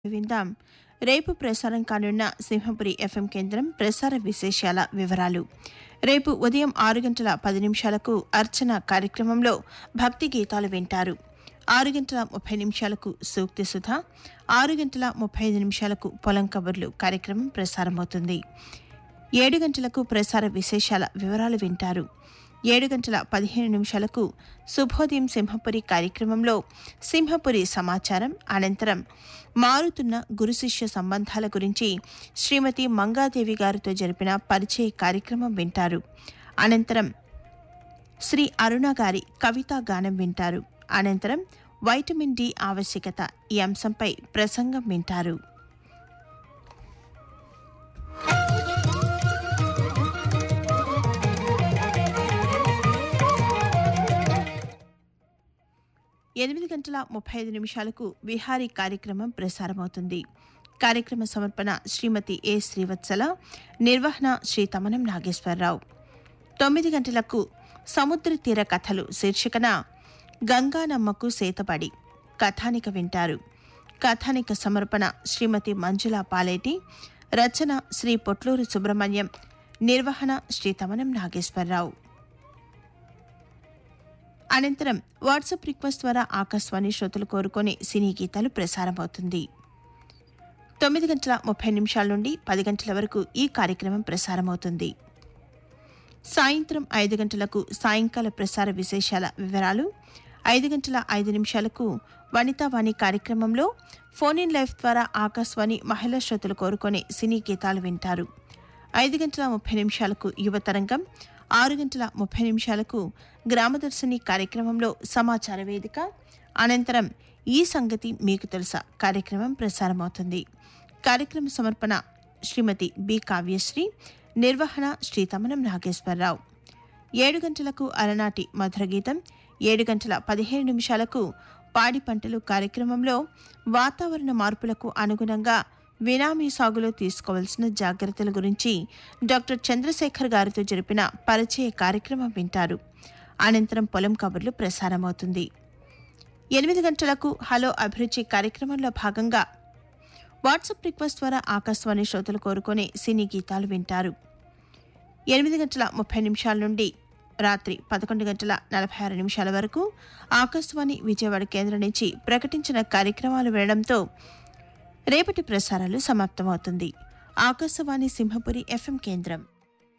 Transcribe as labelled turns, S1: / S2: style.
S1: విందాం రేపు ప్రసారం కానున్న సింహపురి ఎఫ్ఎం కేంద్రం ప్రసార విశేషాల వివరాలు రేపు ఉదయం ఆరు గంటల పది నిమిషాలకు అర్చన కార్యక్రమంలో భక్తి గీతాలు వింటారు ఆరు గంటల ముప్పై నిమిషాలకు సూక్తి సుధ ఆరు గంటల ముప్పై ఐదు నిమిషాలకు పొలం కబుర్లు కార్యక్రమం ప్రసారమవుతుంది ఏడు గంటలకు ప్రసార విశేషాల వివరాలు వింటారు ఏడు గంటల పదిహేను నిమిషాలకు శుభోదయం సింహపురి కార్యక్రమంలో సింహపురి సమాచారం అనంతరం మారుతున్న గురు శిష్య సంబంధాల గురించి శ్రీమతి మంగాదేవి గారితో జరిపిన పరిచయ కార్యక్రమం వింటారు అనంతరం శ్రీ అరుణ గారి కవితా గానం వింటారు అనంతరం వైటమిన్ డి ఆవశ్యకత ఈ అంశంపై ప్రసంగం వింటారు ఎనిమిది గంటల ముప్పై ఐదు నిమిషాలకు విహారీ కార్యక్రమం ప్రసారమవుతుంది కార్యక్రమ సమర్పణ శ్రీమతి ఏ శ్రీవత్సల నిర్వహణ శ్రీ తమనం నాగేశ్వరరావు తొమ్మిది గంటలకు సముద్ర తీర కథలు శీర్షికన గంగానమ్మకు సేతపడి కథానిక వింటారు కథానిక సమర్పణ శ్రీమతి మంజుల పాలేటి రచన శ్రీ పొట్లూరు సుబ్రహ్మణ్యం నిర్వహణ శ్రీ తమనం నాగేశ్వరరావు అనంతరం వాట్సాప్ రిక్వెస్ట్ ద్వారా ఆకాశవాణి శ్రోతలు కోరుకొని సినీ గీతాలు ప్రసారమవుతుంది తొమ్మిది గంటల ముప్పై నిమిషాల నుండి పది గంటల వరకు ఈ కార్యక్రమం ప్రసారమవుతుంది సాయంత్రం ఐదు గంటలకు సాయంకాల ప్రసార విశేషాల వివరాలు ఐదు గంటల ఐదు నిమిషాలకు వనితావాణి కార్యక్రమంలో ఫోన్ ఇన్ లైఫ్ ద్వారా ఆకాశవాణి మహిళా శ్రోతలు కోరుకొని సినీ గీతాలు వింటారు ఐదు గంటల ముప్పై నిమిషాలకు యువతరంగం ఆరు గంటల ముప్పై నిమిషాలకు గ్రామదర్శిని కార్యక్రమంలో సమాచార వేదిక అనంతరం ఈ సంగతి మీకు తెలుసా కార్యక్రమం ప్రసారమవుతుంది కార్యక్రమ సమర్పణ శ్రీమతి బి కావ్యశ్రీ నిర్వహణ శ్రీ తమనం నాగేశ్వరరావు ఏడు గంటలకు అలనాటి మధుర గీతం ఏడు గంటల పదిహేను నిమిషాలకు పాడి పంటలు కార్యక్రమంలో వాతావరణ మార్పులకు అనుగుణంగా వినామీ సాగులో తీసుకోవాల్సిన జాగ్రత్తల గురించి డాక్టర్ చంద్రశేఖర్ గారితో జరిపిన పరిచయ కార్యక్రమం వింటారు అనంతరం పొలం కబుర్లు ప్రసారమవుతుంది ఎనిమిది గంటలకు హలో అభిరుచి కార్యక్రమంలో భాగంగా వాట్సాప్ రిక్వెస్ట్ ద్వారా ఆకాశవాణి శ్రోతలు కోరుకొని సినీ గీతాలు వింటారు ఎనిమిది గంటల ముప్పై నిమిషాల నుండి రాత్రి పదకొండు గంటల నలభై ఆరు నిమిషాల వరకు ఆకాశవాణి విజయవాడ కేంద్రం నుంచి ప్రకటించిన కార్యక్రమాలు వినడంతో రేపటి ప్రసారాలు సమాప్తమవుతుంది ఆకాశవాణి సింహపురి ఎఫ్ఎం కేంద్రం